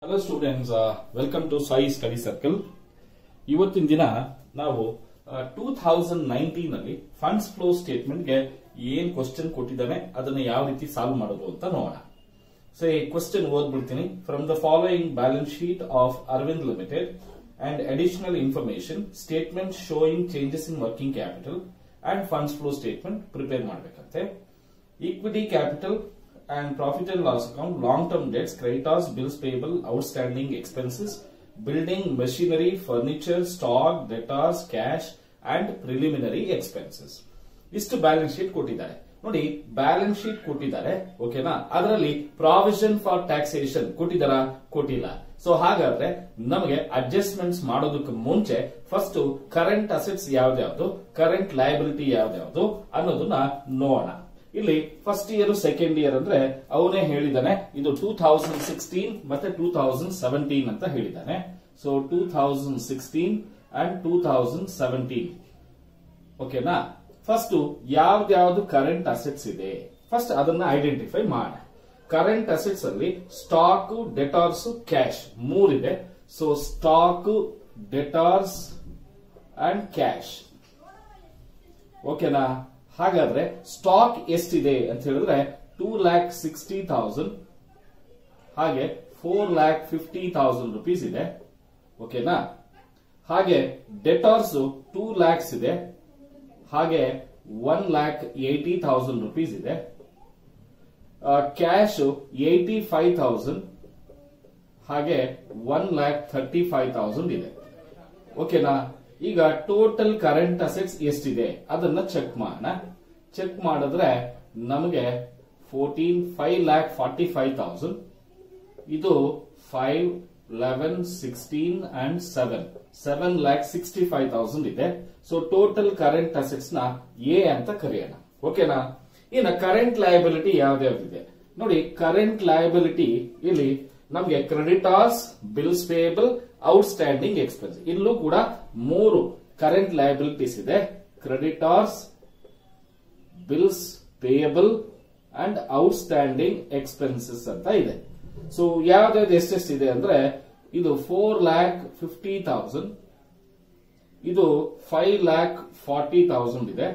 Hello students welcome to Sai study circle ಇವತ್ತಿನ ದಿನ ನಾವು ಟೂ ಥೌಸಂಡ್ ನೈನ್ಟೀನ್ ಅಲ್ಲಿ ಫಂಡ್ಸ್ ಫ್ಲೋ ಸ್ಟೇಟ್ಮೆಂಟ್ಗೆ ಏನ್ ಕ್ವಶನ್ ಕೊಟ್ಟಿದ್ದಾನೆ ಅದನ್ನ ಯಾವ ರೀತಿ ಸಾಲ್ವ್ ಮಾಡೋದು ಅಂತ ನೋಡೋಣ ಸೊ ಈ ಕ್ವಶನ್ ಓದ್ಬಿಡ್ತೀನಿ from the following balance sheet of Arvind limited and additional information statement showing changes in working capital and funds flow statement prepare ಮಾಡಬೇಕಂತೆ equity capital and profit and loss account, long-term debts, creditors, bills payable, outstanding expenses, building, machinery, furniture, stock, debtors, cash and preliminary expenses. ಇಷ್ಟು balance sheet ಕೊಟ್ಟಿದ್ದಾರೆ ನೋಡಿ balance sheet ಕೊಟ್ಟಿದ್ದಾರೆ ಓಕೆನಾ ಅದರಲ್ಲಿ provision for taxation ಕೊಟ್ಟಿದಾರ ಕೊಟ್ಟಿಲ್ಲ so ಹಾಗಾದ್ರೆ ನಮಗೆ adjustments ಮಾಡೋದಕ್ಕೆ ಮುಂಚೆ ಫಸ್ಟ್ ಕರೆಂಟ್ ಅಸೆಟ್ಸ್ ಯಾವ್ದ್ಯಾವ್ದು ಕರೆಂಟ್ ಲಯಬಿಲಿಟಿ ಯಾವ್ದ್ಯಾವ್ದು ಅನ್ನೋದನ್ನ ನೋಡೋಣ ಇಲ್ಲಿ ಫಸ್ಟ್ ಇಯರ್ ಸೆಕೆಂಡ್ ಇಯರ್ ಅಂದ್ರೆ ಅವನೇ ಹೇಳಿದಾನೆ ಇದು ಟೂ ಥೌಸಂಡ್ ಸಿಕ್ಸ್ಟೀನ್ ಮತ್ತೆ ಟೂ ಥೌಸಂಡ್ ಸೆವೆಂಟೀನ್ ಅಂತ ಹೇಳಿದ್ದಾನೆ so two thousand sixteen and two thousand seventeen ಓಕೆನಾ ಫಸ್ಟ್ ಯಾವ್ದ್ಯಾವ್ದು ಕರೆಂಟ್ ಅಸೆಟ್ಸ್ ಇದೆ ಫಸ್ಟ್ ಅದನ್ನ ಐಡೆಂಟಿಫೈ ಮಾಡ ಕರೆಂಟ್ ಅಸೆಟ್ಸ್ ಅಲ್ಲಿ ಸ್ಟಾಕ್ ಡೆಟಾರ್ಸ್ ಕ್ಯಾಶ್ ಮೂರಿದೆ so stock debtors and cash ಓಕೆನಾ ಹಾಗಾದ್ರೆ ಸ್ಟಾಕ್ ಎಷ್ಟಿದೆ ಅಂತ ಹೇಳಿದ್ರೆ ಟೂ ಲ್ಯಾಕ್ ಸಿಕ್ಸ್ಟಿ ಥೌಸಂಡ್ ಹಾಗೆ four lakh fifty thousand rupees ಇದೆ ಓಕೆನಾ ಹಾಗೆ ಡೆಟಾರ್ಸ್ ಟೂ ಲ್ಯಾಕ್ಸ್ ಇದೆ ಹಾಗೆ one lakh eighty thousand rupees ಇದೆ ಕ್ಯಾಶ್ ಏಟಿ ಫೈವ್ ಥೌಸಂಡ್ ಹಾಗೆ one lakh thirty five thousand ಇದೆ ಓಕೆನಾ ಈಗ ಟೋಟಲ್ ಕರೆಂಟ್ ಅಸೆಟ್ಸ್ ಎಷ್ಟಿದೆ ಅದನ್ನ ಚೆಕ್ ಮಾಡೋಣ ಚೆಕ್ ಮಾಡಿದ್ರೆ ನಮಗೆ fourteen five lakh forty five thousand ಇದು five eleven sixteen and seven seven lakh sixty five thousand ಇದೆ ಸೊ ಟೋಟಲ್ ಕರೆಂಟ್ ಅಸೆಟ್ಸ್ ನ ಎ ಅಂತ ಕರೆಯೋಣ ಓಕೆನಾ ಇನ್ನು ಕರೆಂಟ್ ಲಯಬಿಲಿಟಿ ಯಾವ್ದ್ಯಾವ್ದಿದೆ ನೋಡಿ ಕರೆಂಟ್ ಲಯಬಿಲಿಟಿ ಇಲ್ಲಿ ನಮಗೆ creditors bills payable outstanding expense ಇಲ್ಲೂ ಕೂಡ ಮೂರು ಕರೆಂಟ್ ಲಯಬಿಲಿಟೀಸ್ ಇದೆ creditors bills payable and outstanding expenses ಅಂತ ಇದೆ ಸೊ ಯಾವ್ದಾವ್ದು ಎಷ್ಟೆಷ್ಟಿದೆ ಅಂದ್ರೆ ಇದು ಫೋರ್ ಲ್ಯಾಕ್ ಫಿಫ್ಟಿ ಥೌಸಂಡ್ ಇದು ಫೈವ್ ಲ್ಯಾಕ್ ಫಾರ್ಟಿ ಥೌಸಂಡ್ ಇದೆ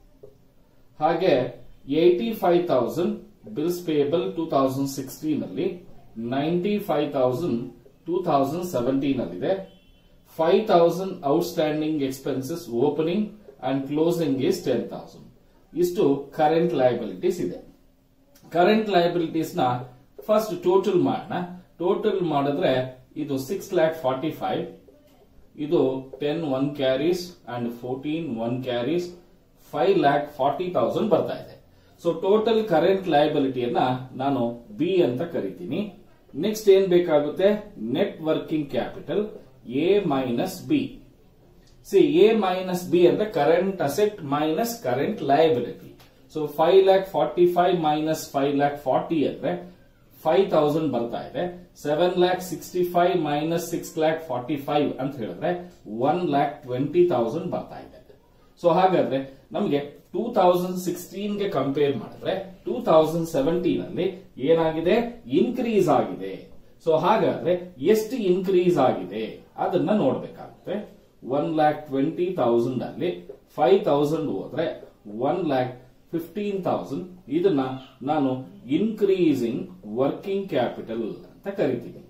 ಹಾಗೆ eighty five thousand bills payable two thousand sixteen ಅಲ್ಲಿ ninety five thousand two thousand seventeen ಅಲ್ಲಿದೆ five thousand outstanding expenses opening and closing is ten thousand ಇಷ್ಟು ಕರೆಂಟ್ ಲಯಬಿಲಿಟೀಸ್ ಇದೆ current liabilities ನ first total ಮಾಡೋಣ total ಮಾಡಿದ್ರೆ ಇದು six lakh forty five ಇದು ten one carries and fourteen one carries five lakh forty thousand ಬರ್ತಾ ಇದೆ ಸೊ ಟೋಟಲ್ ಕರೆಂಟ್ ಲಯಬಿಲಿಟಿಯನ್ನ ನಾನು ಬಿ ಅಂತ ಕರಿತೀನಿ ನೆಕ್ಸ್ಟ್ ಏನ್ ಬೇಕಾಗುತ್ತೆ net working capital A minus B C A minus B ಅಂದ್ರೆ current asset minus current liability so five lakh forty five minus five lakh forty ಅಂದ್ರೆ five thousand ಬರ್ತಾ ಇದೆ seven lakh sixty five minus six lakh forty five ಅಂತ ಹೇಳಿದ್ರೆ one lakh twenty thousand ಬರ್ತಾ ಇದೆ so ಹಾಗಾದ್ರೆ ನಮಗೆ ಟೂ ತೌಸಂಡ್ ಸಿಕ್ಸ್ಟೀನ್ ಗೆ ಕಂಪೇರ್ ಮಾಡಿದ್ರೆ ಟೂ ತೌಸಂಡ್ ಸೆವೆಂಟೀನ್ ಅಲ್ಲಿ ಏನಾಗಿದೆ ಇನ್ಕ್ರೀಸ್ ಆಗಿದೆ ಸೊ ಹಾಗಾದ್ರೆ ಎಷ್ಟು ಇನ್ಕ್ರೀಸ್ ಆಗಿದೆ ಅದನ್ನ ನೋಡ್ಬೇಕಾಗುತ್ತೆ ಒನ್ ಲ್ಯಾಕ್ ಟ್ವೆಂಟಿ ತೌಸಂಡ್ ಅಲ್ಲಿ ಫೈವ್ ತೌಸಂಡ್ ಹೋದ್ರೆ ಒನ್ ಲ್ಯಾಕ್ ಫಿಫ್ಟೀನ್ ತೌಸಂಡ್ ಇದನ್ನ ನಾನು ಇನ್ಕ್ರೀಸಿಂಗ್ ವರ್ಕಿಂಗ್ ಕ್ಯಾಪಿಟಲ್ ಅಂತ ಕರಿತೀನಿ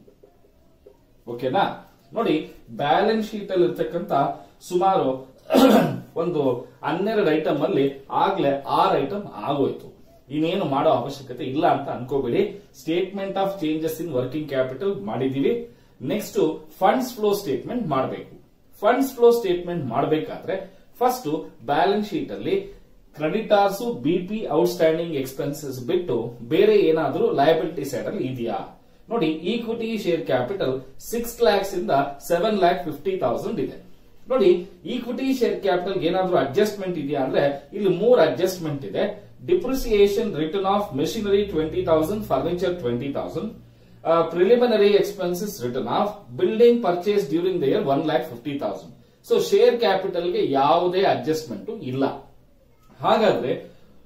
ಓಕೆನಾ ನೋಡಿ ಬ್ಯಾಲೆನ್ಸ್ ಶೀಟ್ ಅಲ್ಲಿ ಇರ್ತಕ್ಕಂತ ಸುಮಾರು ಒಂದು ಹನ್ನೆರಡು ಐಟಮ್ ಅಲ್ಲಿ ಆಗ್ಲೇ ಆರು ಐಟಮ್ ಆಗೋಯ್ತು ಇನ್ನೇನು ಮಾಡೋ ಅವಶ್ಯಕತೆ ಇಲ್ಲ ಅಂತ ಅನ್ಕೋಬೇಡಿ statement of changes in working capital ಮಾಡಿದೀವಿ ನೆಕ್ಸ್ಟ್ ಫಂಡ್ಸ್ ಫ್ಲೋ ಸ್ಟೇಟ್ಮೆಂಟ್ ಮಾಡಬೇಕು ಫಂಡ್ಸ್ ಫ್ಲೋ ಸ್ಟೇಟ್ಮೆಂಟ್ ಮಾಡಬೇಕಾದ್ರೆ ಫಸ್ಟ್ ಬ್ಯಾಲೆನ್ಸ್ ಶೀಟ್ ಅಲ್ಲಿ ಕ್ರೆಡಿಟಾರ್ಸ್ ಬಿಪಿ ಔಟ್ಸ್ಟ್ಯಾಂಡಿಂಗ್ ಎಕ್ಸ್ಪೆನ್ಸಸ್ ಬಿಟ್ಟು ಬೇರೆ ಏನಾದರೂ ಲಯಬಿಲಿಟಿ ಸೈಡ್ ಅಲ್ಲಿ ಇದೆಯಾ ನೋಡಿ equity share capital six lakhs ಇಂದ ಸೆವೆನ್ ಲ್ಯಾಕ್ ಫಿಫ್ಟಿ ತೌಸಂಡ್ ಇದೆ ನೋಡಿ ಈಕ್ವಿಟಿ ಶೇರ್ ಕ್ಯಾಪಿಟಲ್ ಏನಾದ್ರೂ ಅಡ್ಜಸ್ಟ್ಮೆಂಟ್ ಇದೆಯಾ ಅಂದ್ರೆ ಇಲ್ಲಿ ಮೂರ್ ಅಡ್ಜಸ್ಟ್ಮೆಂಟ್ ಇದೆ depreciation return of machinery twenty thousand furniture twenty thousand preliminary expenses return of building purchase during the year one lakh fifty thousand so share ಕ್ಯಾಪಿಟಲ್ಗೆ ಯಾವುದೇ ಅಡ್ಜಸ್ಟ್ಮೆಂಟ್ ಇಲ್ಲ ಹಾಗಾದ್ರೆ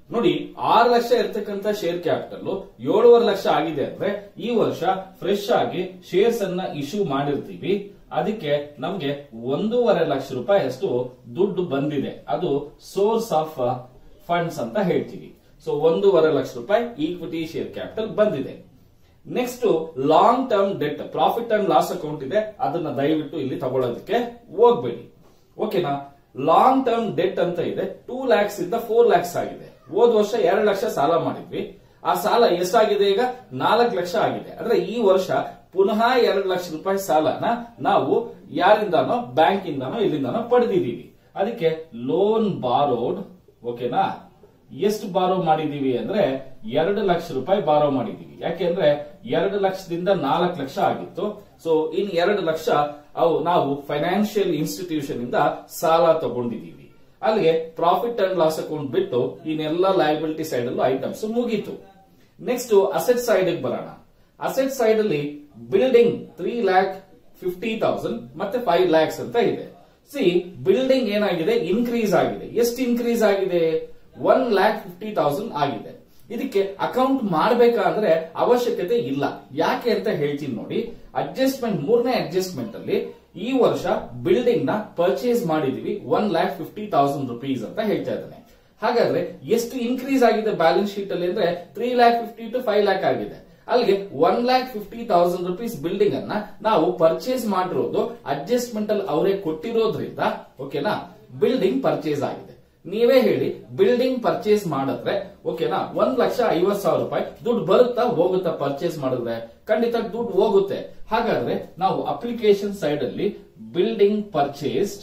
ನೋಡಿ ಆರು ಲಕ್ಷ ಇರ್ತಕ್ಕಂತ ಶೇರ್ ಕ್ಯಾಪಿಟಲ್ ಏಳುವರೆ ಲಕ್ಷ ಆಗಿದೆ ಅಂದ್ರೆ ಈ ವರ್ಷ ಫ್ರೆಶ್ ಆಗಿ ಶೇರ್ಸ್ ಅನ್ನ ಇಶ್ಯೂ ಮಾಡಿರ್ತೀವಿ ಅದಕ್ಕೆ ನಮ್ಗೆ ಒಂದೂವರೆ ಲಕ್ಷ ರೂಪಾಯಿ ಅಷ್ಟು ದುಡ್ಡು ಬಂದಿದೆ ಅದು ಸೋರ್ಸ್ ಆಫ್ ಫಂಡ್ಸ್ ಅಂತ ಹೇಳ್ತೀವಿ ಸೊ ಒಂದೂವರೆ ಲಕ್ಷ ರೂಪಾಯಿ ಈಕ್ವಿಟಿ ಶೇರ್ ಕ್ಯಾಪಿಟಲ್ ಬಂದಿದೆ next long term debt profit and loss account ಇದೆ ಅದನ್ನ ದಯವಿಟ್ಟು ಇಲ್ಲಿ ತಗೊಳ್ಳೋದಕ್ಕೆ ಹೋಗ್ಬೇಡಿ ಓಕೆನಾ ಲಾಂಗ್ ಟರ್ಮ್ ಡೆಟ್ ಅಂತ ಇದೆ ಟೂ ಲ್ಯಾಕ್ಸ್ ಇಂದ ಫೋರ್ ಲ್ಯಾಕ್ಸ್ ಆಗಿದೆ ಹೋದ್ ವರ್ಷ ಎರಡು ಲಕ್ಷ ಸಾಲ ಮಾಡಿದ್ವಿ ಆ ಸಾಲ ಎಷ್ಟಾಗಿದೆ ಈಗ ನಾಲ್ಕು ಲಕ್ಷ ಆಗಿದೆ ಅಂದ್ರೆ ಈ ವರ್ಷ ಪುನಃ ಎರಡು ಲಕ್ಷ ರೂಪಾಯಿ ಸಾಲನ ನಾವು ಯಾರಿಂದಾನೋ ಬ್ಯಾಂಕ್ ಇಂದಾನೋ ಇಲ್ಲಿಂದಾನೋ ಪಡೆದಿದ್ದೀವಿ ಅದಕ್ಕೆ ಲೋನ್ ಬಾರೋಡ್ ಓಕೆನಾ ಎಷ್ಟು ಬಾರೋ ಮಾಡಿದೀವಿ ಅಂದ್ರೆ ಎರಡು ಲಕ್ಷ ರೂಪಾಯಿ ಬಾರೋ ಮಾಡಿದೀವಿ ಯಾಕೆಂದ್ರೆ ಎರಡು ಲಕ್ಷದಿಂದ ನಾಲ್ಕು ಲಕ್ಷ ಆಗಿತ್ತು ಸೊ ಇನ್ ಎರಡು ಲಕ್ಷ ಅವು ನಾವು ಫೈನಾನ್ಷಿಯಲ್ ಇನ್ಸ್ಟಿಟ್ಯೂಷನ್ ಇಂದ ಸಾಲ ತಗೊಂಡಿದೀವಿ ಅಲ್ಲಿಗೆ ಪ್ರಾಫಿಟ್ ಅಂಡ್ ಲಾಸ್ ಅಕೌಂಟ್ ಬಿಟ್ಟು ಇನ್ನೆಲ್ಲ ಲಯಬಿಲಿಟಿ ಸೈಡ್ ಅಲ್ಲೂ ಐಟಮ್ಸ್ ಮುಗೀತು ನೆಕ್ಸ್ಟ್ ಅಸೆಟ್ ಸೈಡ್ ಬರೋಣ ಅಸೆಟ್ ಸೈಡ್ ಅಲ್ಲಿ building three lakh fifty thousand ಮತ್ತೆ ಫೈವ್ ಲ್ಯಾಕ್ಸ್ ಅಂತ ಇದೆ ಸಿ ಬಿಲ್ಡಿಂಗ್ ಏನಾಗಿದೆ ಇನ್ಕ್ರೀಸ್ ಆಗಿದೆ ಎಷ್ಟು ಇನ್ಕ್ರೀಸ್ ಆಗಿದೆ ಒನ್ ಲ್ಯಾಕ್ ಫಿಫ್ಟಿ ತೌಸಂಡ್ ಆಗಿದೆ ಇದಕ್ಕೆ ಅಕೌಂಟ್ ಮಾಡಬೇಕಾದ್ರೆ ಅವಶ್ಯಕತೆ ಇಲ್ಲ ಯಾಕೆ ಅಂತ ಹೇಳ್ತೀನಿ ನೋಡಿ ಅಡ್ಜಸ್ಟ್ಮೆಂಟ್ ಮೂರನೇ ಅಡ್ಜಸ್ಟ್ಮೆಂಟ್ ಅಲ್ಲಿ ಈ ವರ್ಷ ಬಿಲ್ಡಿಂಗ್ ನ ಪರ್ಚೇಸ್ ಮಾಡಿದೀವಿ one lakh fifty thousand rupees ಅಂತ ಹೇಳ್ತಾ ಇದ್ದಾನೆ ಹಾಗಾದ್ರೆ ಎಷ್ಟು ಇನ್ಕ್ರೀಸ್ ಆಗಿದೆ ಬ್ಯಾಲೆನ್ಸ್ ಶೀಟ್ ಅಲ್ಲಿ ಅಂದ್ರೆ three lakh fifty to five lakh ಆಗಿದೆ ಅಲ್ಲಿಗೆ one lakh fifty thousand rupees building ಅನ್ನ ನಾವು ಪರ್ಚೇಸ್ ಮಾಡಿರೋದು ಅಡ್ಜಸ್ಟ್ಮೆಂಟ್ ಅಲ್ಲಿ ಅವರೇ ಕೊಟ್ಟಿರೋದ್ರಿಂದ ಓಕೆನಾ ಬಿಲ್ಡಿಂಗ್ ಪರ್ಚೇಸ್ ಆಗಿದೆ ನೀವೇ ಹೇಳಿ ಬಿಲ್ಡಿಂಗ್ ಪರ್ಚೇಸ್ ಮಾಡಿದ್ರೆ ಓಕೆನಾ ಒಂದ್ ಲಕ್ಷ ಐವತ್ ಸಾವಿರ ರೂಪಾಯಿ ದುಡ್ಡು ಬರುತ್ತಾ ಹೋಗುತ್ತಾ ಪರ್ಚೇಸ್ ಮಾಡಿದ್ರೆ ಖಂಡಿತ ದುಡ್ಡು ಹೋಗುತ್ತೆ ಹಾಗಾದ್ರೆ ನಾವು ಅಪ್ಲಿಕೇಶನ್ ಸೈಡ್ ಅಲ್ಲಿ building purchased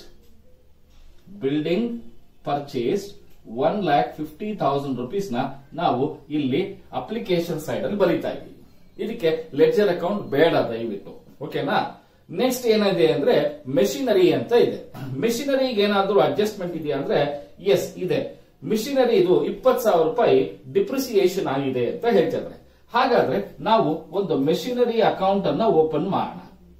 building purchased one lakh fifty thousand rupees ನ ನಾವು ಇಲ್ಲಿ ಅಪ್ಲಿಕೇಶನ್ ಸೈಡ್ ಅಲ್ಲಿ ಬರೀತಾ ಇದ್ದೀವಿ ಇದಕ್ಕೆ ಲೆಡ್ಜರ್ ಅಕೌಂಟ್ ಬೇಡ ದಯವಿಟ್ಟು ಓಕೆನಾ ನೆಕ್ಸ್ಟ್ ಏನಿದೆ ಅಂದ್ರೆ ಮೆಷಿನರಿ ಅಂತ ಇದೆ ಮೆಷಿನರಿಗೆ ಏನಾದ್ರೂ ಅಡ್ಜಸ್ಟ್ಮೆಂಟ್ ಇದೆಯಾ ಅಂದ್ರೆ ಎಸ್ ಇದೆ ಮಿಷಿನರಿ ಇದು ಇಪ್ಪತ್ ಸಾವಿರ ರೂಪಾಯಿ ಡಿಪ್ರಿಸಿಯೇಷನ್ ಆಗಿದೆ ಅಂತ ಹೇಳ್ತಿದ್ರೆ ಹಾಗಾದ್ರೆ ನಾವು ಒಂದು ಮೆಷಿನರಿ ಅಕೌಂಟ್ ಅನ್ನ ಓಪನ್ ಮಾಡೋಣ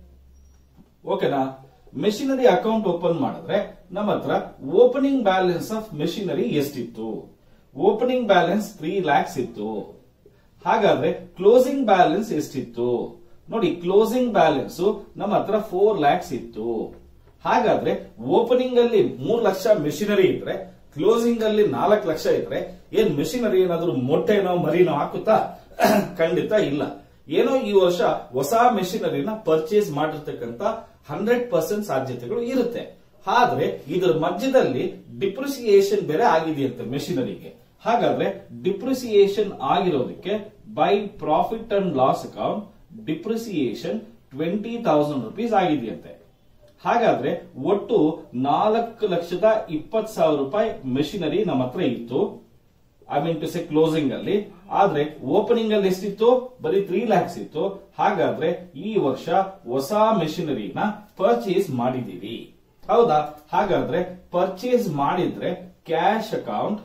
ಓಕೆನಾ ಮೆಷಿನರಿ ಅಕೌಂಟ್ ಓಪನ್ ಮಾಡಿದ್ರೆ ನಮ್ಮ ಹತ್ರ ಓಪನಿಂಗ್ ಬ್ಯಾಲೆನ್ಸ್ ಆಫ್ ಮೆಷಿನರಿ ಎಷ್ಟಿತ್ತು ಓಪನಿಂಗ್ ಬ್ಯಾಲೆನ್ಸ್ ತ್ರೀ ಲ್ಯಾಕ್ಸ್ ಇತ್ತು ಹಾಗಾದ್ರೆ ಕ್ಲೋಸಿಂಗ್ ಬ್ಯಾಲೆನ್ಸ್ ಎಷ್ಟಿತ್ತು ನೋಡಿ ಕ್ಲೋಸಿಂಗ್ ಬ್ಯಾಲೆನ್ಸ್ ನಮ್ಮ ಹತ್ರ ಫೋರ್ ಲ್ಯಾಕ್ಸ್ ಇತ್ತು ಹಾಗಾದ್ರೆ ಓಪನಿಂಗ್ ಅಲ್ಲಿ ಮೂರ್ ಲಕ್ಷ ಮೆಷಿನರಿ ಇದ್ರೆ ಕ್ಲೋಸಿಂಗ್ ಅಲ್ಲಿ ನಾಲ್ಕು ಲಕ್ಷ ಇದ್ರೆ ಏನ್ ಮೆಷಿನರಿ ಏನಾದ್ರು ಮೊಟ್ಟೆನೋ ಮರಿನೋ ಹಾಕುತ್ತಾ ಖಂಡಿತ ಇಲ್ಲ ಏನೋ ಈ ವರ್ಷ ಹೊಸ ಮೆಷಿನರಿನ ಪರ್ಚೇಸ್ ಮಾಡಿರ್ತಕ್ಕಂತ ಹಂಡ್ರೆಡ್ ಪರ್ಸೆಂಟ್ ಸಾಧ್ಯತೆಗಳು ಇರುತ್ತೆ ಆದ್ರೆ ಇದರ ಮಧ್ಯದಲ್ಲಿ ಡಿಪ್ರಿಸಿಯೇಷನ್ ಬೇರೆ ಆಗಿದೆಯಂತೆ ಮೆಷಿನರಿಗೆ ಹಾಗಾದ್ರೆ ಡಿಪ್ರಿಸಿಯೇಷನ್ ಆಗಿರೋದಕ್ಕೆ by profit and loss account depreciation twenty thousand rupees ಆಗಿದೆಯಂತೆ ಹಾಗಾದ್ರೆ ಒಟ್ಟು ನಾಲ್ಕು ಲಕ್ಷದ ಇಪ್ಪತ್ ಸಾವಿರ ರೂಪಾಯಿ ಮೆಷಿನರಿ ನಮ್ಮ ಹತ್ರ ಇತ್ತು I mean to say closing ಅಲ್ಲಿ ಆದ್ರೆ ಓಪನಿಂಗ್ ಅಲ್ಲಿ ಎಷ್ಟಿತ್ತು ಬರೀ ತ್ರೀ ಲ್ಯಾಕ್ಸ್ ಇತ್ತು ಹಾಗಾದ್ರೆ ಈ ವರ್ಷ ಹೊಸ ಮೆಷಿನರಿನ ಪರ್ಚೇಸ್ ಮಾಡಿದೀವಿ ಹೌದಾ ಹಾಗಾದ್ರೆ ಪರ್ಚೇಸ್ ಮಾಡಿದ್ರೆ cash account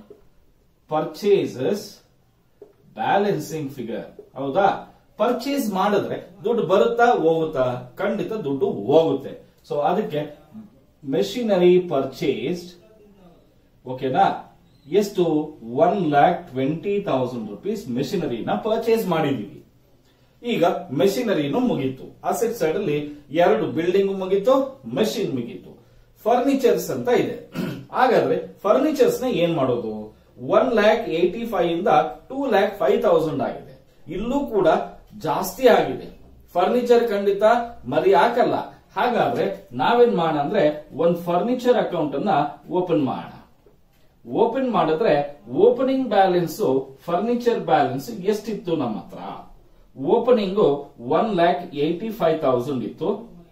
purchases balancing figure ಹೌದಾ ಪರ್ಚೇಸ್ ಮಾಡಿದ್ರೆ ದುಡ್ಡು ಬರುತ್ತಾ ಹೋಗುತ್ತಾ ಖಂಡಿತ ದುಡ್ಡು ಹೋಗುತ್ತೆ ಸೊ ಅದಕ್ಕೆ ಮೆಷಿನರಿ ಪರ್ಚೇಸ್ಡ್ ಓಕೆನಾ ಎಷ್ಟು one lakh twenty thousand rupees ಮೆಷಿನರಿನ ಪರ್ಚೇಸ್ ಮಾಡಿದೀವಿ ಈಗ ಮೆಷಿನರಿನು ಮುಗೀತು ಅಸೆಟ್ ಸೈಡ್ ಅಲ್ಲಿ ಎರಡು ಬಿಲ್ಡಿಂಗ್ ಮುಗೀತು ಮೆಷಿನ್ ಮುಗೀತು ಫರ್ನಿಚರ್ಸ್ ಅಂತ ಇದೆ ಹಾಗಾದ್ರೆ ಫರ್ನಿಚರ್ಸ್ ನ ಏನ್ ಮಾಡೋದು ಒನ್ ಲ್ಯಾಕ್ ಏಟಿ ಫೈವ್ ಇಂದ ಟೂ ಲ್ಯಾಕ್ ಫೈವ್ ತೌಸಂಡ್ ಆಗಿದೆ ಇಲ್ಲೂ ಕೂಡ ಜಾಸ್ತಿ ಆಗಿದೆ ಫರ್ನಿಚರ್ ಖಂಡಿತ ಮರಿ ಹಾಕಲ್ಲ ಹಾಗಾದ್ರೆ ನಾವೇನ್ ಮಾಡೋಣ ಅಂದ್ರೆ ಒಂದ್ ಫರ್ನಿಚರ್ ಅಕೌಂಟ್ ಅನ್ನ ಓಪನ್ ಮಾಡೋಣ ಓಪನ್ ಮಾಡಿದ್ರೆ ಓಪನಿಂಗ್ ಬ್ಯಾಲೆನ್ಸ್ ಫರ್ನಿಚರ್ ಬ್ಯಾಲೆನ್ಸ್ ಎಷ್ಟಿತ್ತು ನಮ್ಮ ಹತ್ರ opening one lakh eighty five thousand ಇತ್ತು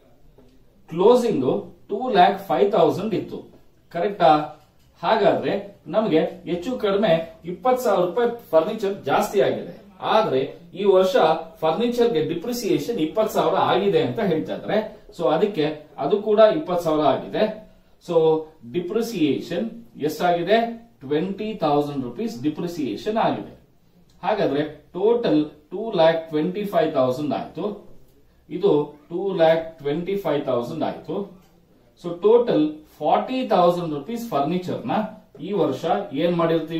closing two lakh five thousand ಇತ್ತು ಕರೆಕ್ಟಾ ಹಾಗಾದ್ರೆ ನಮಗೆ ಹೆಚ್ಚು ಕಡಿಮೆ ಇಪ್ಪತ್ ಸಾವಿರ ರೂಪಾಯಿ ಫರ್ನಿಚರ್ ಜಾಸ್ತಿ ಆಗಿದೆ ಆದ್ರೆ ಈ ವರ್ಷ ಫರ್ನಿಚರ್ಗೆ ಡಿಪ್ರಿಸಿಯೇಷನ್ ಇಪ್ಪತ್ ಸಾವಿರ ಆಗಿದೆ ಅಂತ ಹೇಳ್ತಾ ಇದ್ದಾರೆ ಸೊ ಅದಕ್ಕೆ ಅದು ಕೂಡ ಇಪ್ಪತ್ ಸಾವಿರ ಆಗಿದೆ ಸೊ ಡಿಪ್ರಿಸಿಯೇಷನ್ ಎಷ್ಟಾಗಿದೆ ಟ್ವೆಂಟಿ ತೌಸಂಡ್ ರುಪೀಸ್ ಡಿಪ್ರಿಸಿಯೇಷನ್ ಆಗಿದೆ ಹಾಗಾದ್ರೆ total two lakh twenty five thousand ಆಯ್ತು ಇದು two lakh twenty five thousand ಆಯ್ತು so total forty thousand rupees furniture ನ ಈ ವರ್ಷ ಏನ್ ಮಾಡಿರ್ತೀವಿ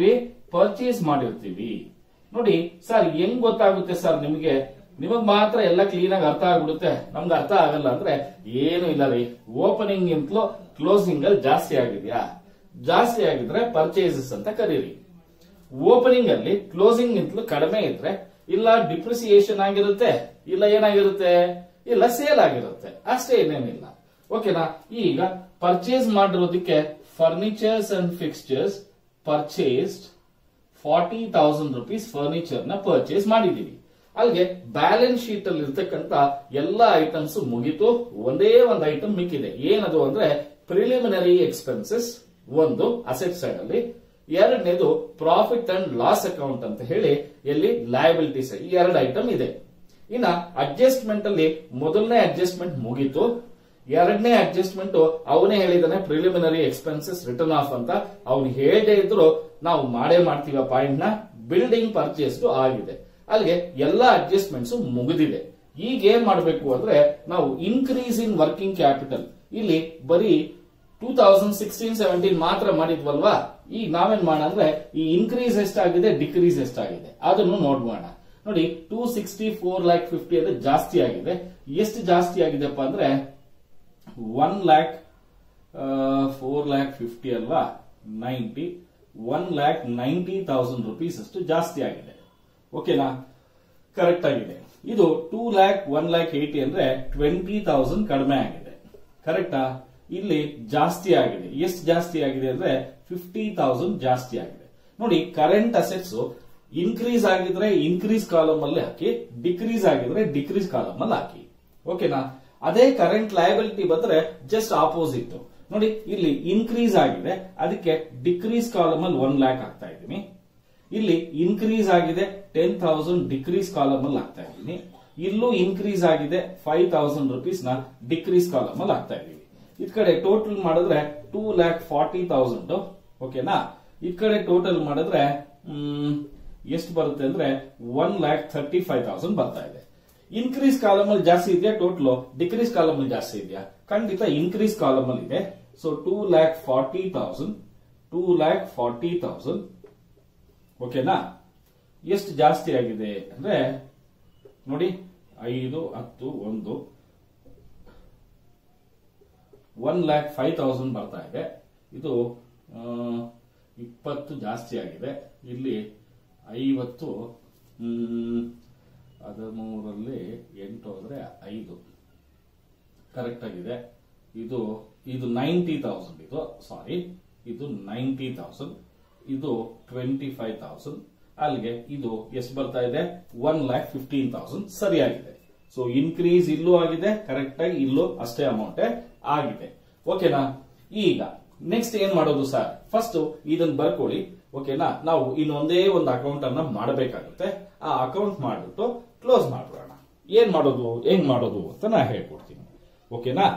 ಪರ್ಚೇಸ್ ಮಾಡಿರ್ತೀವಿ ನೋಡಿ ಸರ್ ಹೆಂಗ್ ಗೊತ್ತಾಗುತ್ತೆ ಸರ್ ನಿಮಗೆ ನಿಮಗ್ ಮಾತ್ರ ಎಲ್ಲ ಕ್ಲೀನ್ ಆಗಿ ಅರ್ಥ ಆಗ್ಬಿಡುತ್ತೆ ನಮ್ಗೆ ಅರ್ಥ ಆಗಲ್ಲ ಅಂದ್ರೆ ಏನು ಇಲ್ಲ ರೀ ಓಪನಿಂಗ್ ಇಂತಲೂ ಕ್ಲೋಸಿಂಗ್ ಅಲ್ಲಿ ಜಾಸ್ತಿ ಆಗಿದ್ಯಾ ಜಾಸ್ತಿ ಆಗಿದ್ರೆ ಪರ್ಚೇಸಸ್ ಅಂತ ಕರೀರಿ ಓಪನಿಂಗ್ ಅಲ್ಲಿ ಕ್ಲೋಸಿಂಗ್ ಇಂತಲೂ ಕಡಿಮೆ ಇದ್ರೆ ಇಲ್ಲ ಡಿಪ್ರಿಸಿಯೇಷನ್ ಆಗಿರುತ್ತೆ ಇಲ್ಲ ಏನಾಗಿರುತ್ತೆ ಇಲ್ಲ ಸೇಲ್ ಆಗಿರುತ್ತೆ ಅಷ್ಟೇ ಏನೇನಿಲ್ಲ ಓಕೆನಾ ಈಗ ಪರ್ಚೇಸ್ ಮಾಡಿರೋದಕ್ಕೆ furnitures and fixtures purchased forty thousand rupees furniture ನ ಪರ್ಚೇಸ್ ಮಾಡಿದೀವಿ ಅಲ್ಲಿಗೆ ಬ್ಯಾಲೆನ್ಸ್ ಶೀಟ್ ಅಲ್ಲಿ ಇರ್ತಕ್ಕಂತ ಎಲ್ಲಾ ಐಟಮ್ಸ್ ಮುಗಿತು ಒಂದೇ ಒಂದು ಐಟಮ್ ಮಿಕ್ಕಿದೆ ಏನದು ಅಂದ್ರೆ ಪ್ರಿಲಿಮಿನರಿ ಎಕ್ಸ್ಪೆನ್ಸಸ್ ಒಂದು ಅಸೆಟ್ ಸೈಡ್ ಅಲ್ಲಿ ಎರಡನೇದು ಪ್ರಾಫಿಟ್ ಅಂಡ್ ಲಾಸ್ ಅಕೌಂಟ್ ಅಂತ ಹೇಳಿ ಎಲ್ಲಿ ಲಯಬಿಲಿಟಿ ಸೈಡ್ ಈ ಎರಡು ಐಟಮ್ ಇದೆ ಇನ್ನ ಅಡ್ಜಸ್ಟ್ಮೆಂಟ್ ಅಲ್ಲಿ ಮೊದಲನೇ ಅಡ್ಜಸ್ಟ್ಮೆಂಟ್ ಮುಗೀತು ಎರಡನೇ ಅಡ್ಜಸ್ಟ್ಮೆಂಟ್ ಅವನೇ ಹೇಳಿದಾನೆ ಪ್ರಿಲಿಮಿನರಿ ಎಕ್ಸ್ಪೆನ್ಸಸ್ ರಿಟರ್ನ್ ಆಫ್ ಅಂತ ಅವ್ನು ಹೇಳದೇ ಇದ್ರು ನಾವು ಮಾಡೇ ಮಾಡ್ತೀವಿ ಆ ಪಾಯಿಂಟ್ ನ ಬಿಲ್ಡಿಂಗ್ ಪರ್ಚೇಸ್ ಆಗಿದೆ ಅಲ್ಲಿಗೆ ಎಲ್ಲಾ ಅಡ್ಜಸ್ಟ್ಮೆಂಟ್ಸ್ ಮುಗಿದಿದೆ ಈಗ ಏನ್ ಮಾಡಬೇಕು ಅಂದ್ರೆ ನಾವು ಇನ್ಕ್ರೀಸ್ ಇನ್ ವರ್ಕಿಂಗ್ ಕ್ಯಾಪಿಟಲ್ ಇಲ್ಲಿ ಬರೀ ಟೂ ತೌಸಂಡ್ ಸಿಕ್ಸ್ಟೀನ್ ಸೆವೆಂಟೀನ್ ಮಾತ್ರ ಮಾಡಿದ್ವಲ್ವಾ ಈಗ ನಾವೇನ್ ಮಾಡೋಣ ಅಂದ್ರೆ ಈ ಇನ್ಕ್ರೀಸ್ ಎಷ್ಟಾಗಿದೆ ಡಿಕ್ರೀಸ್ ಎಷ್ಟಾಗಿದೆ ಅದನ್ನು ನೋಡ್ಬೋಣ ನೋಡಿ two sixty four lakh fifty ಅಂದ್ರೆ ಜಾಸ್ತಿ ಆಗಿದೆ ಎಷ್ಟು ಜಾಸ್ತಿ ಆಗಿದೆಪ್ಪ ಅಂದ್ರೆ one lakh four lakh fifty ಅಲ್ವಾ ninety one lakh ninety thousand rupees ಅಷ್ಟು ಜಾಸ್ತಿ ಆಗಿದೆ ಓಕೆನಾ ಕರೆಕ್ಟ್ ಆಗಿದೆ ಇದು two lakh one lakh eighty ಅಂದ್ರೆ ಟ್ವೆಂಟಿ ತೌಸಂಡ್ ಕಡಿಮೆ ಆಗಿದೆ ಕರೆಕ್ಟಾ ಇಲ್ಲಿ ಜಾಸ್ತಿ ಆಗಿದೆ ಎಷ್ಟು ಜಾಸ್ತಿ ಆಗಿದೆ ಅಂದ್ರೆ ಫಿಫ್ಟಿ ತೌಸಂಡ್ ಜಾಸ್ತಿ ಆಗಿದೆ ನೋಡಿ ಕರೆಂಟ್ ಅಸೆಟ್ಸ್ ಇನ್ಕ್ರೀಸ್ ಆಗಿದ್ರೆ ಇನ್ಕ್ರೀಸ್ ಕಾಲಮ್ ಅಲ್ಲಿ ಹಾಕಿ ಡಿಕ್ರೀಸ್ ಆಗಿದ್ರೆ ಡಿಕ್ರೀಸ್ ಕಾಲಮ್ ಅಲ್ಲಿ ಹಾಕಿ ಓಕೆನಾ ಅದೇ ಕರೆಂಟ್ ಲಯಬಿಲಿಟಿ ಬಂದ್ರೆ ಜಸ್ಟ್ ಆಪೋಸಿಟ್ ನೋಡಿ ಇಲ್ಲಿ ಇನ್ಕ್ರೀಸ್ ಆಗಿದೆ ಅದಕ್ಕೆ ಡಿಕ್ರೀಸ್ ಕಾಲಮ್ ಅಲ್ಲಿ ಒನ್ ಲ್ಯಾಕ್ ಆಗ್ತಾ ಇದ್ದೀನಿ ಇಲ್ಲಿ ಇನ್ಕ್ರೀಸ್ ಆಗಿದೆ ಟೆನ್ ತೌಸಂಡ್ ಡಿಕ್ರೀಸ್ ಕಾಲಮ್ ಅಲ್ಲಿ ಹಾಕ್ತಾ ಇದ್ದೀನಿ ಇಲ್ಲೂ ಇನ್ಕ್ರೀಸ್ ಆಗಿದೆ ಫೈವ್ ತೌಸಂಡ್ ರುಪೀಸ್ ನ ಡಿಕ್ರೀಸ್ ಕಾಲಮ್ ಅಲ್ಲಿ ಹಾಕ್ತಾ ಇದೀವಿ ಇದ್ ಕಡೆ ಟೋಟಲ್ ಮಾಡಿದ್ರೆ ಟೂ ಲ್ಯಾಕ್ ಫಾರ್ಟಿ ತೌಸಂಡ್ ಓಕೆನಾ ಇದ್ ಕಡೆ ಟೋಟಲ್ ಮಾಡಿದ್ರೆ ಎಷ್ಟು ಬರುತ್ತೆ ಅಂದ್ರೆ one lakh thirty five thousand ಬರ್ತಾ ಇದೆ ಇನ್ಕ್ರೀಸ್ ಕಾಲಮ್ ಅಲ್ಲಿ ಜಾಸ್ತಿ ಇದೆಯಾ ಟೋಟಲ್ ಡಿಕ್ರೀಸ್ ಕಾಲಮ್ ಅಲ್ಲಿ ಜಾಸ್ತಿ ಇದೆಯಾ ಖಂಡಿತ ಇನ್ಕ್ರೀಸ್ ಕಾಲಮ್ ಅಲ್ಲಿ ಇದೆ so two lakh forty thousand two lakh forty thousand ಓಕೆನಾ ಎಷ್ಟು ಜಾಸ್ತಿ ಆಗಿದೆ ಅಂದ್ರೆ ನೋಡಿ ಐದು ಹತ್ತು ಒಂದು ಒನ್ ಲ್ಯಾಕ್ ಫೈವ್ ತೌಸಂಡ್ ಬರ್ತಾ ಇದೆ ಇದು ಆ, ಇಪ್ಪತ್ತು ಜಾಸ್ತಿ ಆಗಿದೆ ಇಲ್ಲಿ ಐವತ್ತು ಹ್ಮ್, ಹದಿಮೂರಲ್ಲಿ ಎಂಟು ಹೋದ್ರೆ ಐದು ಕರೆಕ್ಟ್ ಆಗಿದೆ ಇದು ಇದು ನೈಂಟಿ ತೌಸಂಡ್ ಇದು ಸಾರಿ ಇದು ನೈಂಟಿ ತೌಸಂಡ್ ಇದು ಟ್ವೆಂಟಿ ಫೈವ್ ತೌಸಂಡ್ ಅಲ್ಲಿಗೆ ಇದು ಎಷ್ಟು ಬರ್ತಾ ಇದೆ ಒನ್ ಲ್ಯಾಕ್ ಫಿಫ್ಟೀನ್ ತೌಸಂಡ್ ಸರಿಯಾಗಿದೆ ಸೊ ಇನ್ಕ್ರೀಸ್ ಇಲ್ಲೂ ಆಗಿದೆ ಕರೆಕ್ಟ್ ಆಗಿ ಇಲ್ಲೂ ಅಷ್ಟೇ ಅಮೌಂಟ್ ಆಗಿದೆ ಓಕೆನಾ ಈಗ ನೆಕ್ಸ್ಟ್ ಏನ್ ಮಾಡೋದು ಸರ್ ಫಸ್ಟ್ ಇದನ್ನ ಬರ್ಕೊಳ್ಳಿ ಓಕೆನಾ ನಾವು ಇನ್ನೊಂದೇ ಒಂದು ಅಕೌಂಟ್ ಅನ್ನ ಮಾಡಬೇಕಾಗುತ್ತೆ ಆ ಅಕೌಂಟ್ ಮಾಡ್ಬಿಟ್ಟು ಕ್ಲೋಸ್ ಮಾಡ್ಬಿಡೋಣ ಏನ್ ಮಾಡೋದು ಹೆಂಗ್ ಮಾಡೋದು ಅಂತ ನಾ ಹೇಳ್ಕೊಡ್ತೀನಿ ಓಕೆನಾ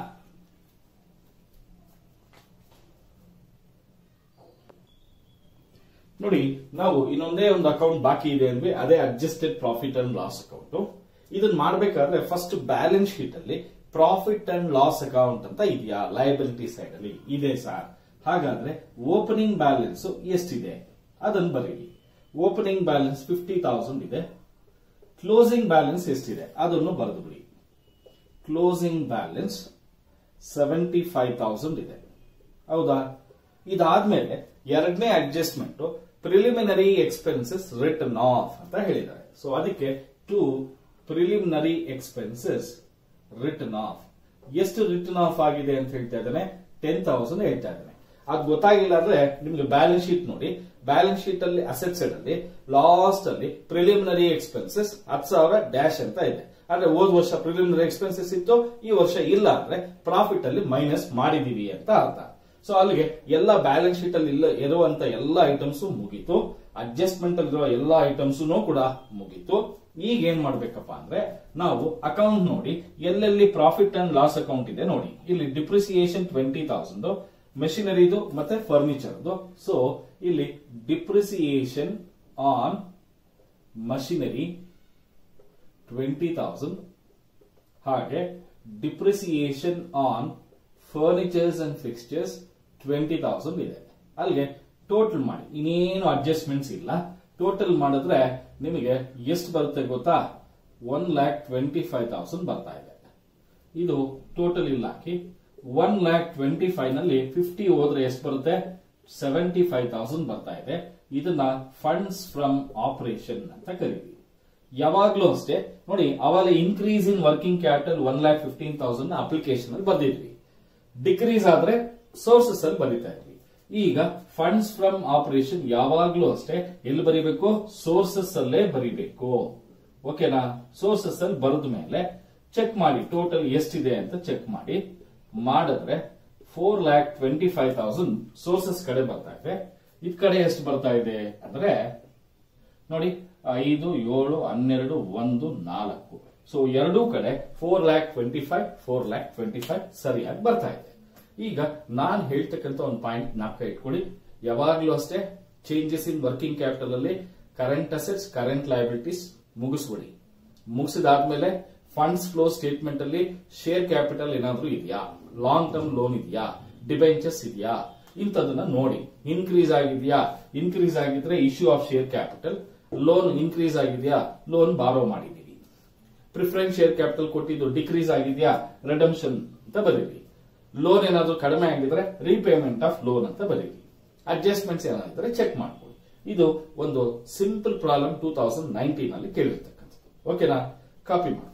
ನೋಡಿ ನಾವು ಇನ್ನೊಂದೇ ಒಂದು ಅಕೌಂಟ್ ಬಾಕಿ ಇದೆ ಅಂದ್ರೆ ಅದೇ adjusted profit and loss account ಇದನ್ನ ಮಾಡಬೇಕಾದ್ರೆ ಫಸ್ಟ್ ಬ್ಯಾಲೆನ್ಸ್ ಶೀಟ್ ಅಲ್ಲಿ ಪ್ರಾಫಿಟ್ ಅಂಡ್ ಲಾಸ್ ಅಕೌಂಟ್ ಅಂತ ಇದೆಯಾ ಲಯಬಿಲಿಟಿ ಸೈಡ್ ಅಲ್ಲಿ ಇದೆ ಸರ್ ಹಾಗಾದ್ರೆ ಓಪನಿಂಗ್ ಬ್ಯಾಲೆನ್ಸ್ ಎಷ್ಟಿದೆ ಅದನ್ನ ಬರೀರಿ ಓಪನಿಂಗ್ ಬ್ಯಾಲೆನ್ಸ್ ಫಿಫ್ಟಿ ತೌಸಂಡ್ ಇದೆ ಕ್ಲೋಸಿಂಗ್ ಬ್ಯಾಲೆನ್ಸ್ ಎಷ್ಟಿದೆ ಅದನ್ನು ಬರೆದು ಬಿಡಿ closing balance seventy five thousand ಇದೆ ಹೌದಾ ಇದಾದ್ಮೇಲೆ ಎರಡನೇ adjustment preliminary expenses return off ಅಂತ ಹೇಳಿದ್ದಾರೆ ಸೊ ಅದಕ್ಕೆ to preliminary expenses return off ಎಷ್ಟು ರಿಟರ್ನ್ ಆಫ್ ಆಗಿದೆ ಅಂತ ಹೇಳ್ತಾ ಇದ್ದಾನೆ ಟೆನ್ ತೌಸಂಡ್ ಹೇಳ್ತಾ ಇದ್ದಾನೆ ಅದು ಗೊತ್ತಾಗಿಲ್ಲ ಅಂದ್ರೆ ನಿಮ್ಗೆ ಬ್ಯಾಲೆನ್ಸ್ ಶೀಟ್ ನೋಡಿ ಬ್ಯಾಲೆನ್ಸ್ ಶೀಟ್ ಅಲ್ಲಿ ಅಸೆಟ್ ಸೈಡ್ ಅಲ್ಲಿ ಲಾಸ್ಟ್ ಅಲ್ಲಿ ಪ್ರಿಲಿಮಿನರಿ ಎಕ್ಸ್ಪೆನ್ಸಸ್ ಹತ್ತು ಸಾವಿರ ಡ್ಯಾಶ್ ಅಂತ ಇದೆ ಅಂದ್ರೆ ಹೋದ್ ವರ್ಷ ಪ್ರಿಲಿಮಿನರಿ ಎಕ್ಸ್ಪೆನ್ಸಸ್ ಇತ್ತು ಈ ವರ್ಷ ಇಲ್ಲ ಅಂದ್ರೆ ಪ್ರಾಫಿಟ್ ಅಲ್ಲಿ ಮೈನಸ್ ಮಾಡಿದೀವಿ ಅಂತ ಅರ್ಥ ಸೊ ಅಲ್ಲಿಗೆ ಎಲ್ಲ ಬ್ಯಾಲೆನ್ಸ್ ಶೀಟ್ ಅಲ್ಲಿ ಇಲ್ಲ ಇರುವಂತ ಎಲ್ಲ ಐಟಮ್ಸ್ ಮುಗೀತು ಅಡ್ಜಸ್ಟ್ಮೆಂಟ್ ಅಲ್ಲಿರುವ ಎಲ್ಲ ಐಟಮ್ಸ್ ಕೂಡ ಮುಗೀತು ಈಗ ಏನ್ ಮಾಡ್ಬೇಕಪ್ಪ ಅಂದ್ರೆ ನಾವು ಅಕೌಂಟ್ ನೋಡಿ ಎಲ್ಲೆಲ್ಲಿ ಪ್ರಾಫಿಟ್ ಅಂಡ್ ಲಾಸ್ ಅಕೌಂಟ್ ಇದೆ ನೋಡಿ ಇಲ್ಲಿ ಡಿಪ್ರಿಸಿಯೇಷನ್ ಟ್ವೆಂಟಿ ತೌಸಂಡ್ ಮೆಷಿನರಿದು ಮತ್ತೆ ಫರ್ನಿಚರ್ದು ಸೊ ಇಲ್ಲಿ depreciation on machinery twenty thousand ಹಾಗೆ depreciation on furnitures and fixtures twenty thousand ಇದೆ ಅಲ್ಲಿಗೆ ಟೋಟಲ್ ಮಾಡಿ ಇನ್ನೇನು ಅಡ್ಜಸ್ಟ್ಮೆಂಟ್ಸ್ ಇಲ್ಲ ಟೋಟಲ್ ಮಾಡಿದ್ರೆ ನಿಮಗೆ ಎಷ್ಟು ಬರುತ್ತೆ ಗೊತ್ತಾ one lakh twenty five thousand ಬರ್ತಾ ಇದೆ ಇದು ಟೋಟಲ್ ಇಲ್ಲ ಹಾಕಿ ಒನ್ ಲ್ಯಾಕ್ ಟ್ವೆಂಟಿ ಫೈವ್ ನಲ್ಲಿ ಫಿಫ್ಟಿ ಹೋದ್ರೆ ಎಷ್ಟು ಬರುತ್ತೆ ಸೆವೆಂಟಿ ಫೈವ್ ತೌಸಂಡ್ ಬರ್ತಾ ಇದೆ ಇದನ್ನ ಫಂಡ್ಸ್ ಫ್ರಮ್ ಆಪರೇಷನ್ ಅಂತ ಕರೀತೀವಿ ಯಾವಾಗ್ಲೂ ಅಷ್ಟೇ ನೋಡಿ ಅವಾಗ increase in working capital one lakh fifteen thousand application ಅಲ್ಲಿ ಬಂದಿದ್ವಿ ಡಿಕ್ರೀಸ್ ಆದ್ರೆ ಸೋರ್ಸಸ್ ಅಲ್ಲಿ ಬರೀತಾ ಇದ್ವಿ ಈಗ ಫಂಡ್ಸ್ ಫ್ರಮ್ ಆಪರೇಷನ್ ಯಾವಾಗ್ಲೂ ಅಷ್ಟೇ ಎಲ್ಲಿ ಬರೀಬೇಕು ಸೋರ್ಸಸ್ ಅಲ್ಲೇ ಬರೀಬೇಕು ಓಕೆನಾ ಸೋರ್ಸಸ್ ಅಲ್ಲಿ ಬರೆದ ಮೇಲೆ ಚೆಕ್ ಮಾಡಿ ಟೋಟಲ್ ಎಷ್ಟಿದೆ ಅಂತ ಚೆಕ್ ಮಾಡಿ ಮಾಡಿದ್ರೆ four lakh twenty five thousand sources ಕಡೆ ಬರ್ತಾ ಇದೆ ಇದ್ ಕಡೆ ಎಷ್ಟು ಬರ್ತಾ ಇದೆ ಅಂದ್ರೆ ನೋಡಿ ಐದು ಏಳು ಹನ್ನೆರಡು ಒಂದು ನಾಲ್ಕು ಸೊ ಎರಡೂ ಕಡೆ four lakh twenty five four lakh twenty five ಸರಿಯಾಗಿ ಬರ್ತಾ ಇದೆ ಈಗ ನಾನ್ ಹೇಳ್ತಕ್ಕಂಥ ಒಂದು ಪಾಯಿಂಟ್ ನಾಲ್ಕ ಇಟ್ಕೊಳ್ಳಿ ಯಾವಾಗ್ಲೂ ಅಷ್ಟೇ ಚೇಂಜಸ್ ಇನ್ ವರ್ಕಿಂಗ್ ಕ್ಯಾಪಿಟಲ್ ಅಲ್ಲಿ ಕರೆಂಟ್ ಅಸೆಟ್ಸ್ ಕರೆಂಟ್ ಲಯಬಿಲಿಟೀಸ್ ಮುಗಿಸ್ಬಿಡಿ ಮುಗಿಸಿದಾದ್ಮೇಲೆ ಫಂಡ್ಸ್ ಫ್ಲೋ ಸ್ಟೇಟ್ಮೆಂಟ್ ಅಲ್ಲಿ ಶೇರ್ ಕ್ಯಾಪಿಟಲ್ ಏನಾದ್ರೂ ಇದೆಯಾ ಲಾಂಗ್ ಟರ್ಮ್ ಲೋನ್ ಇದೆಯಾ ಡಿಬೆಂಚರ್ಸ್ ಇದೆಯಾ ಇಂಥದನ್ನ ನೋಡಿ ಇನ್ಕ್ರೀಸ್ ಆಗಿದೆಯಾ ಇನ್ಕ್ರೀಸ್ ಆಗಿದ್ರೆ issue of share capital loan increase ಆಗಿದೆಯಾ ಲೋನ್ ಬಾರೋ ಮಾಡಿದೀವಿ ಪ್ರಿಫರೆನ್ಸ್ ಶೇರ್ ಕ್ಯಾಪಿಟಲ್ ಕೊಟ್ಟಿದ್ದು ಡಿಕ್ರೀಸ್ ಆಗಿದೆಯಾ ರಿಡಮ್ಷನ್ ಅಂತ ಬರೀರಿ ಲೋನ್ ಏನಾದ್ರೂ ಕಡಿಮೆ ಆಗಿದ್ರೆ ರೀಪೇಮೆಂಟ್ ಆಫ್ ಲೋನ್ ಅಂತ ಬರೀರಿ ಅಡ್ಜಸ್ಟ್ಮೆಂಟ್ಸ್ ಏನಾಗಿದ್ರೆ ಚೆಕ್ ಮಾಡ್ಕೊಳ್ಳಿ ಇದು ಒಂದು simple problem two thousand nineteen ಅಲ್ಲಿ ಕೇಳಿರ್ತಕ್ಕಂಥದ್ದು ಓಕೆನಾ ಕಾಪಿ ಮಾಡಿ